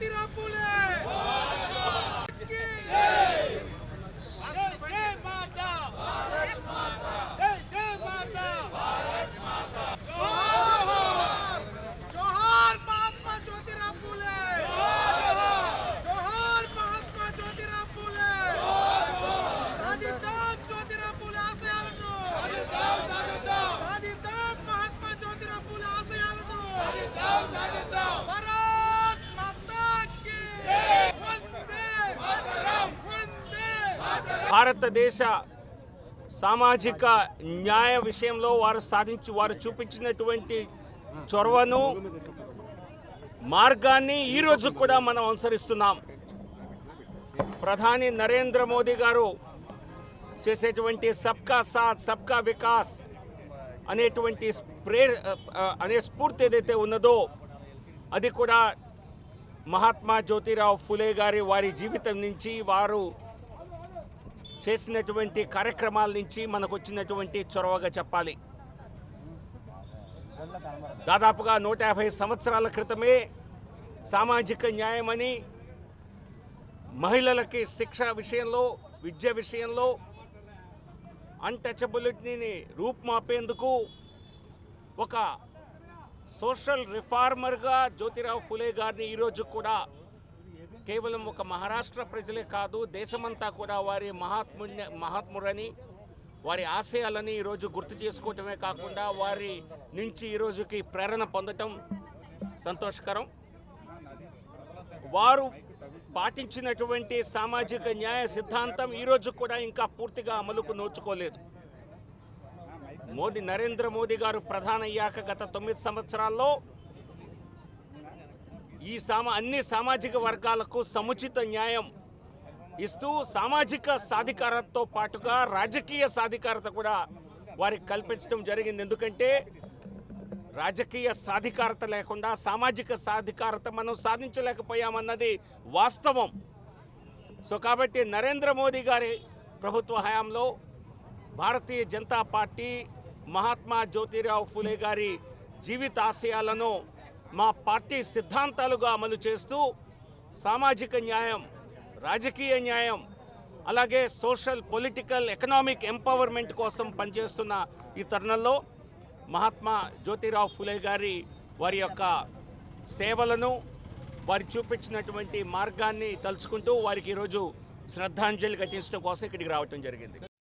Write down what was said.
ज्योतिराव फुले की जय जय माता भारत माता जय जय माता भारत माता जोहार जोहार महात्मा ज्योतिराव फुले जोहार महात्मा ज्योतिराव फुले సాధిద్దాం జ్యోతిరావు ఫులే ఆశయాలను సాధిద్దాం సాధిద్దాం సాధిద్దాం మహాత్మా జ్యోతిరావు ఫులే ఆశయాలను సాధిద్దాం సాధిద్దాం భారత్ మాతా కీ జై వందే మాతరం వందే మాతరం భారతదేశ సామాజిక న్యాయ విషయంలో వారు సాధించి వారు చూపించినటువంటి చొరవను మార్గాన్ని ఈరోజు కూడా మనం అనుసరిస్తున్నాం ప్రధాని నరేంద్ర మోదీ గారు చేసేటువంటి సబ్కా సాత్ సబ్కా వికాస్ అనేటువంటి ప్రే అనే స్ఫూర్తి ఏదైతే ఉన్నదో అది కూడా మహాత్మా జ్యోతిరావు ఫులే గారి వారి జీవితం నుంచి వారు చేసినటువంటి కార్యక్రమాల నుంచి మనకు వచ్చినటువంటి చొరవగా చెప్పాలి దాదాపుగా నూట యాభై సంవత్సరాల క్రితమే సామాజిక న్యాయమని మహిళలకి శిక్ష విషయంలో విద్య విషయంలో అన్టచబిలిటీని రూపుమాపేందుకు ఒక సోషల్ రిఫార్మర్గా జ్యోతిరావు ఫులే గారిని ఈరోజు కూడా కేవలం ఒక మహారాష్ట్ర ప్రజలే కాదు దేశమంతా కూడా వారి మహాత్ముని మహాత్మురని వారి ఆశయాలని ఈరోజు గుర్తు చేసుకోవటమే కాకుండా వారి నుంచి ఈరోజుకి ప్రేరణ పొందటం సంతోషకరం వారు పాటించినటువంటి సామాజిక న్యాయ సిద్ధాంతం ఈరోజు కూడా ఇంకా పూర్తిగా అమలుకు నోచుకోలేదు మోదీ నరేంద్ర మోదీ గారు ప్రధాని అయ్యాక గత తొమ్మిది సంవత్సరాల్లో ఈ సామా అన్ని సామాజిక వర్గాలకు సముచిత న్యాయం ఇస్తూ సామాజిక సాధికారతతో పాటుగా రాజకీయ సాధికారత కూడా వారికి కల్పించడం జరిగింది ఎందుకంటే రాజకీయ సాధికారత లేకుండా సామాజిక సాధికారత మనం సాధించలేకపోయామన్నది వాస్తవం సో కాబట్టి నరేంద్ర మోదీ గారి ప్రభుత్వ హయాంలో భారతీయ జనతా పార్టీ మహాత్మా జ్యోతిరావు ఫులే గారి జీవిత ఆశయాలను మా పార్టీ సిద్ధాంతాలుగా అమలు చేస్తూ సామాజిక న్యాయం రాజకీయ న్యాయం అలాగే సోషల్ పొలిటికల్ ఎకనామిక్ ఎంపవర్మెంట్ కోసం పనిచేస్తున్న ఈ తరుణంలో మహాత్మా జ్యోతిరావు ఫులే గారి వారి యొక్క సేవలను వారి చూపించినటువంటి మార్గాన్ని తలుచుకుంటూ వారికి ఈరోజు శ్రద్ధాంజలి ఘటించడం కోసం ఇక్కడికి రావటం జరిగింది